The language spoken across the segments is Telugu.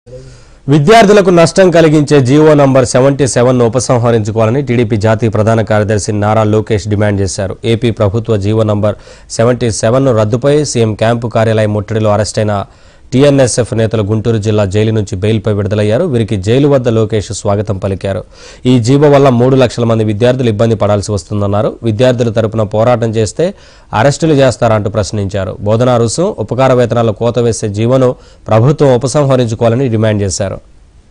విద్యార్థులకు నష్టం కలిగించే జీవో నంబర్ సెవెంటీ సెవెన్ ఉపసంహరించుకోవాలని టీడీపీ జాతీయ ప్రధాన కార్యదర్శి నారా లోకేష్ డిమాండ్ చేశారు ఏపీ ప్రభుత్వ జీవో నంబర్ సెవెంటీ సెవెన్ రద్దుపై సీఎం క్యాంపు కార్యాలయం ముట్టడిలో అరెస్టైన టీఎన్ఎస్ఎఫ్ నేతలు గుంటూరు జిల్లా జైలు నుంచి బెయిల్పై విడుదలయ్యారు వీరికి జైలు వద్ద లోకేష్ స్వాగతం పలికారు ఈ జీవో వల్ల మూడు లక్షల మంది విద్యార్థులు ఇబ్బంది పడాల్సి వస్తుందన్నారు విద్యార్థుల తరపున పోరాటం చేస్తే అరెస్టులు చేస్తారంటూ ప్రశ్నించారు బోధనా రుసుం ఉపకార వేతనాలు కోత వేసే జీవోను ప్రభుత్వం ఉపసంహరించుకోవాలని డిమాండ్ చేశారు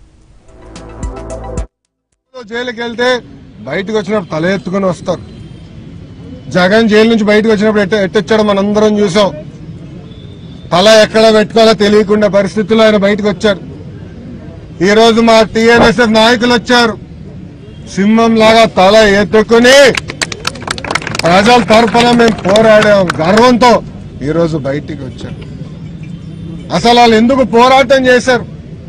జైలుకి వెళ్తే బయటకు వచ్చినప్పుడు తల ఎత్తుకుని వస్తారు జగన్ జైలు నుంచి బయటకు వచ్చినప్పుడు ఎట్ట ఎట్టొచ్చాడో మనందరం చూసాం తల ఎక్కడ పెట్టుకోవాలో తెలియకుండా పరిస్థితుల్లో ఆయన బయటకు వచ్చాడు ఈ రోజు మా టీఎన్ఎస్ఎఫ్ నాయకులు వచ్చారు సింహం లాగా తల ఎత్తుకుని ప్రజల తరఫున మేము పోరాడాం గర్వంతో ఈ రోజు బయటికి వచ్చారు అసలు వాళ్ళు ఎందుకు పోరాటం చేశారు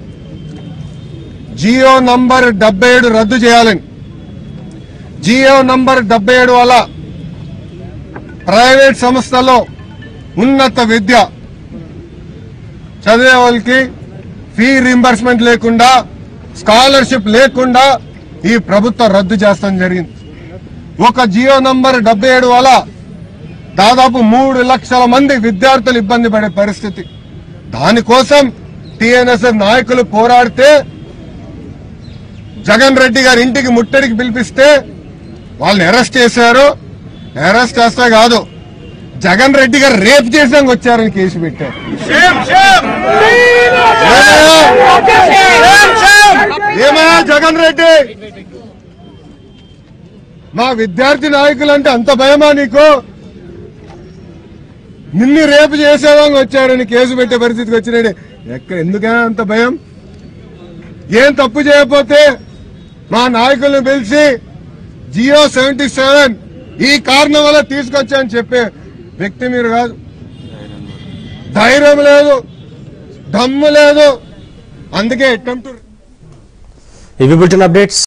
జియో నంబర్ డెబ్బై ఏడు రద్దు చేయాలని జియో నంబర్ డెబ్బై ఏడు వల్ల ప్రైవేట్ సంస్థలో ఉన్నత విద్య చదివే వాళ్ళకి ఫీ రింబర్స్మెంట్ లేకుండా స్కాలర్షిప్ లేకుండా ఈ ప్రభుత్వం రద్దు చేస్తాం జరిగింది ఒక జియో నంబర్ డెబ్బై ఏడు వల్ల దాదాపు మూడు లక్షల మంది విద్యార్థులు ఇబ్బంది పడే పరిస్థితి దానికోసం టిఎన్ఎస్ఎఫ్ నాయకులు పోరాడితే జగన్ రెడ్డి గారి ఇంటికి ముట్టడికి పిలిపిస్తే వాళ్ళని అరెస్ట్ చేశారు అరెస్ట్ చేస్తే కాదు జగన్ రెడ్డి గారు రేప్ చేసాక వచ్చారని కేసు పెట్టారు ఏమయ్యా జగన్ రెడ్డి మా విద్యార్థి నాయకులు అంటే అంత భయమా నీకు నిన్ను రేపు చేసేవాళ్ళని వచ్చారని కేసు పెట్టే పరిస్థితికి వచ్చినాడు ఎక్కడ ఎందుకైనా అంత భయం ఏం తప్పు చేయకపోతే మా నాయకులను పిలిచి జియో సెవెంటీ సెవెన్ ఈ కారణం వల్ల తీసుకొచ్చాయని చెప్పే వ్యక్తి మీరు కాదు ధైర్యం లేదు దమ్ము లేదు అందుకే అటెంప్ట్ ఇవి బులెటిన్ అప్డేట్స్